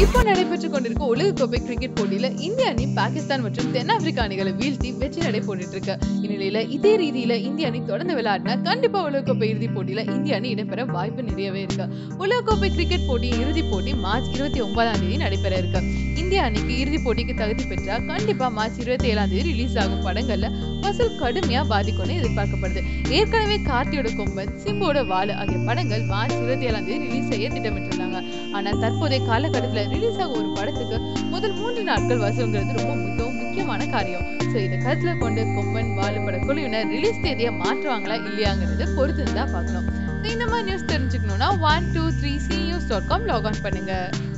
இப்போ நடைபெற்றுக் கொண்டிருக்க உலகக்கோப்பை கிரிக்கெட் போட்டியில இந்திய அணி பாகிஸ்தான் மற்றும் தென்னாப்பிரிக்கா அணிகளை வீழ்த்தி வெற்றி நடை போட்டுட்டு இருக்கு இந்நிலையில இதே ரீதியில இந்திய அணி தொடர்ந்து விளையாடினா கண்டிப்பா உலகக்கோப்பை இறுதிப் போட்டியில இந்திய அணி இடம்பெற வாய்ப்பு நிறையவே இருக்கு உலகக்கோப்பை கிரிக்கெட் போட்டியின் இறுதிப் போட்டி மார்ச் இருபத்தி ஒன்பதாம் தேதி நடைபெற இருக்கு இந்திய அணிக்கு இறுதிப் போட்டிக்கு தகுதி பெற்றா கண்டிப்பா மார்ச் இருபத்தி ஏழாம் தேதி ரிலீஸ் ஆகும் படங்கள்ல வசூல் கடுமையா பாதிக்கும்னு எதிர்பார்க்கப்படுது ஏற்கனவே கார்த்தியோட கொம்பன் சிம்போட வாலு ஆகிய படங்கள் மார்ச் இருபத்தி ஏழாம் தேதி ரிலீஸ் செய்ய திட்டமிட்டிருந்தாங்க ஆனா தற்போதைய காலகட்டத்துல ரிலீஸ் ஆகும் ஒரு படத்துக்கு முதல் மூன்று நாட்கள் வசூல்ங்கிறது ரொம்ப மிகவும் முக்கியமான காரியம் சோ இதை கருத்துல கொண்டு கொம்பன் வாலு பட குழுவினர் ரிலீஸ் தேதியை மாற்றுவாங்களா இல்லையாங்கிறது பொறுத்து தான் பார்க்கணும் So, இந்த மாதிரி நியூஸ் தெரிஞ்சுக்கணும்னா one two three C news dot com log on பண்ணுங்க